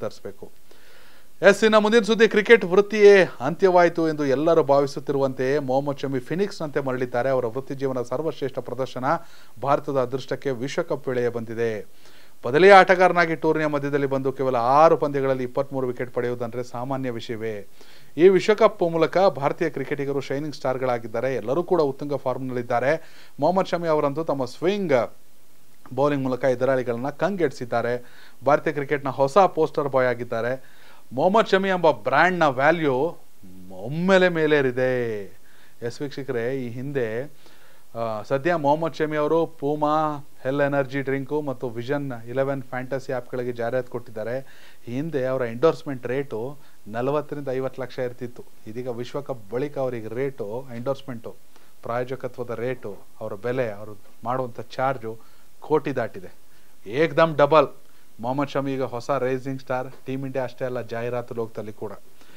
ತರಿಸ್ಬೇಕು S ಇನ್ನು ಮುಂದಿನ ಸುದ್ದಿ ಕ್ರಿಕೆಟ್ ವೃತ್ತಿಯೇ ಅಂತ್ಯವಾಯಿತು ಎಂದು ಎಲ್ಲರೂ ಭಾವಿಸುತ್ತಿರುವಂತೆಯೇ ಮೊಹಮ್ಮದ್ ಶಮಿ ಫಿನಿಕ್ಸ್ನಂತೆ ಮರಳಿದ್ದಾರೆ ಅವರ ವೃತ್ತಿ ಜೀವನ ಸರ್ವಶ್ರೇಷ್ಠ ಪ್ರದರ್ಶನ ಭಾರತದ ಅದೃಷ್ಟಕ್ಕೆ ವಿಶ್ವಕಪ್ ವೇಳೆಯೇ ಬಂದಿದೆ ಬದಲಿ ಆಟಗಾರನಾಗಿ ಟೂರ್ನಿಯ ಮಧ್ಯದಲ್ಲಿ ಬಂದು ಕೇವಲ ಆರು ಪಂದ್ಯಗಳಲ್ಲಿ ಇಪ್ಪತ್ತ್ಮೂರು ವಿಕೆಟ್ ಪಡೆಯುವುದಂದ್ರೆ ಸಾಮಾನ್ಯ ವಿಷಯವೇ ಈ ವಿಶ್ವಕಪ್ ಮೂಲಕ ಭಾರತೀಯ ಕ್ರಿಕೆಟಿಗರು ಶೈನಿಂಗ್ ಸ್ಟಾರ್ಗಳಾಗಿದ್ದಾರೆ ಎಲ್ಲರೂ ಕೂಡ ಉತ್ತುಂಗ ಫಾರ್ಮ್ನಲ್ಲಿದ್ದಾರೆ ಮೊಹಮ್ಮದ್ ಶಮಿ ಅವರಂತೂ ತಮ್ಮ ಸ್ವಿಂಗ್ ಬೌಲಿಂಗ್ ಮೂಲಕ ಎದುರಾಳಿಗಳನ್ನ ಕಂಗೆಡಿಸಿದ್ದಾರೆ ಭಾರತೀಯ ಕ್ರಿಕೆಟ್ನ ಹೊಸ ಪೋಸ್ಟರ್ ಬಾಯ್ ಆಗಿದ್ದಾರೆ ಮೊಹಮ್ಮದ್ ಶಮಿ ಎಂಬ ಬ್ರ್ಯಾಂಡ್ನ ವ್ಯಾಲ್ಯೂ ಒಮ್ಮೆಲೆ ಮೇಲೇರಿದೆ ಎಸ್ ವೀಕ್ಷಕರೇ ಈ ಹಿಂದೆ ಆ, ಸದ್ಯ ಮೊಹಮ್ಮದ್ ಶಮಿ ಅವರು ಪೂಮಾ ಹೆಲ್ ಎನರ್ಜಿ ಡ್ರಿಂಕು ಮತ್ತು ವಿಷನ್ ಇಲೆವೆನ್ ಫ್ಯಾಂಟಸಿ ಆ್ಯಪ್ಗಳಿಗೆ ಜಾಹೀರಾತು ಕೊಟ್ಟಿದ್ದಾರೆ ಈ ಹಿಂದೆ ಅವರ ಎಂಡೋರ್ಸ್ಮೆಂಟ್ ರೇಟು ನಲವತ್ತರಿಂದ ಐವತ್ತು ಲಕ್ಷ ಇರ್ತಿತ್ತು ಇದೀಗ ವಿಶ್ವಕಪ್ ಬಳಿಕ ಅವರಿಗೆ ರೇಟು ಎಂಡೋರ್ಸ್ಮೆಂಟು ಪ್ರಾಯೋಜಕತ್ವದ ರೇಟು ಅವರ ಬೆಲೆ ಅವರು ಮಾಡುವಂಥ ಚಾರ್ಜು ಕೋಟಿ ದಾಟಿದೆ ಏಕ್ದಮ್ ಡಬಲ್ ಮೊಹಮ್ಮದ್ ಶಮಿ ಈಗ ಹೊಸ ರೈಸಿಂಗ್ ಸ್ಟಾರ್ ಟೀಮ್ ಇಂಡಿಯಾ ಅಷ್ಟೇ ಅಲ್ಲ ಜಾಹೀರಾತು ಲೋಕದಲ್ಲಿ ಕೂಡ